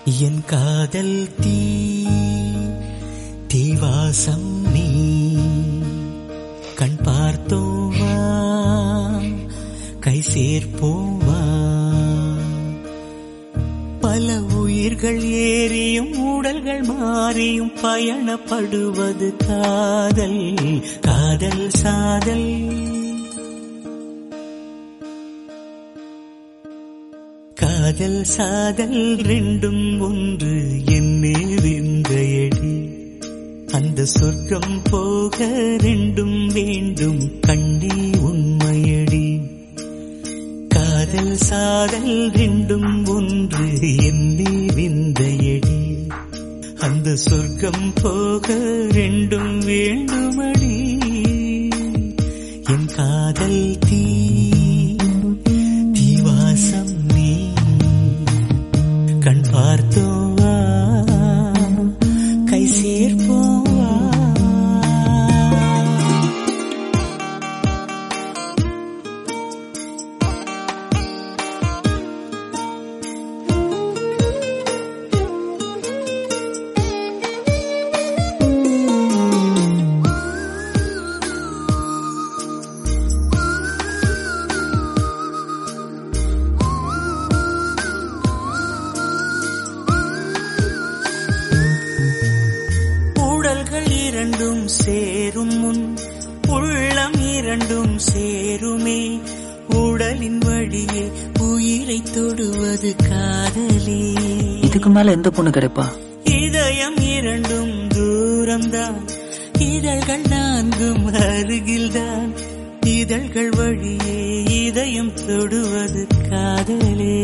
என் காதல் தீ தீவாசம் நீ கண் பார்த்தோவா கை சேர்ப்போவா பல உயிர்கள் ஏறியும் உடல்கள் மாறியும் பயணப்படுவது காதல் காதல் சாதல் காதல் சாதல் ரெண்டும் ஒன்று என்னே விந்தையடி அந்த சொர்க்கம் போக ரெண்டும் வேண்டும் கண்ணே உண்மையடி காதல் சாதல் ரெண்டும் ஒன்று என்னே விந்தையடி அந்த சொர்க்கம் போக ரெண்டும் வேண்டுமடி என் காதல் தீ தீவாசம் நீ கண் பார்த்தோவா கை சேர்ப்போவா உடல்கள் இரண்டும் சேரும் முன் உள்ளம் இரண்டும் சேருமே உடலின் வழியே உயிரை தொடுவது காதலே இதுக்கு மேல எந்த பொண்ணு கிடைப்பா இதயம் இரண்டும் தூரம்தான் இதழ்கள் நான்கும் அருகில்தான் இதழ்கள் வழியே இதயம் தொடுவது காதலே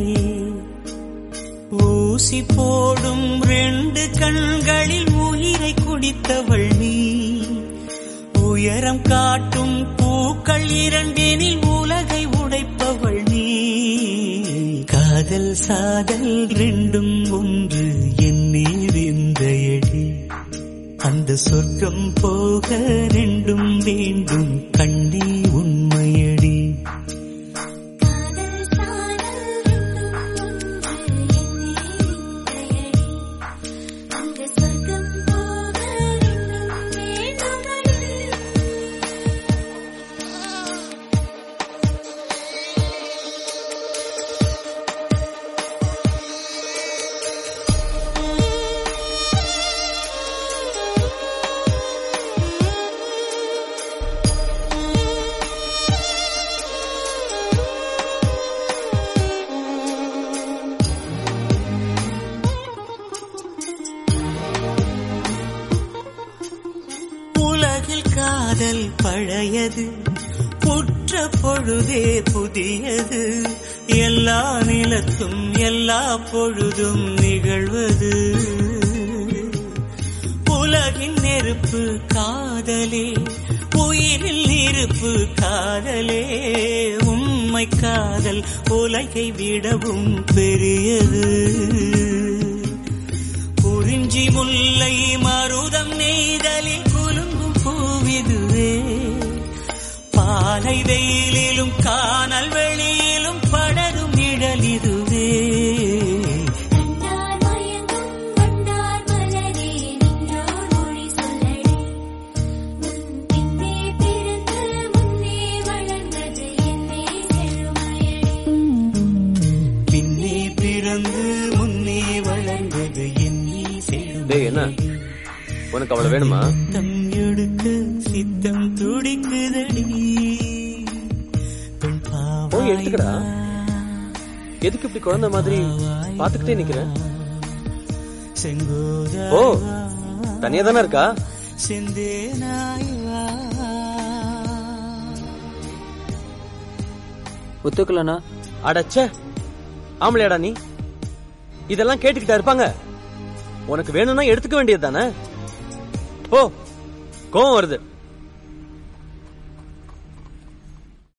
ஊசி போடும் ரெண்டு கண்களில் உயிரை குடித்தவள் நீ உயரம் காட்டும் பூக்கள் இரண்டினில் உலகை உடைப்பவள் நீ காதல் சாதல் ரெண்டும் ஒன்று என்னே விந்தையடி அந்த சொர்க்கம் போக ரெண்டும் வேண்டும் கண்ணே உண்மையடி காதல் சாதல் ரெண்டும் ஒன்று என்னே விந்தையடி அந்த சொர்க்கம் போக ரெண்டும் வேண்டுமடி உலகில் காதல் பழையது புற்ற பொழுதே புதியது எல்லா நிலத்தும் எல்லா பொழுதும் நிகழ்வது உலகின் நெருப்பு காதலே உயிரில் இருப்பு காதலே உண்மை காதல் உலகை விடவும் பெரியது குறிஞ்சி முல்லை மருதம் நெய்தலில் குலுங்கும் பூவிதுவே பாலை வெயிலிலும் காணல் வெளியிலும் படரும் நிழலிதுவே கண்டார் மயங்கும் வண்டார் மலரே நின்றோர் மொழி சொல்லடி உன் பின்னே பிறந்து முன்னே வளர்ந்தது என்னே செழுமையடி பின்னே பிறந்து முன்னே வளர்ந்தது என்னை டேய் என்ன உனக்கு அவளை வேணுமா சித்தம் எடுக்க சித்தம் துடிக்குதடி பெண் போய் எடுத்துக்கடா. பாவாய் எதுக்கு இப்படி குழந்தை மாதிரி பாத்துக்கிட்டே நிக்கிற செங்கோதா ஓ தனியா தானே இருக்கா செந்தேனாய் வா ஒத்துக்கலனா அடச்சே ஆம்பளையாடா நீ இதெல்லாம் கேட்டுக்கிட்டா இருப்பாங்க உனக்கு வேணும்னா எடுத்துக்க வேண்டியது தானே போ கோவம் வருது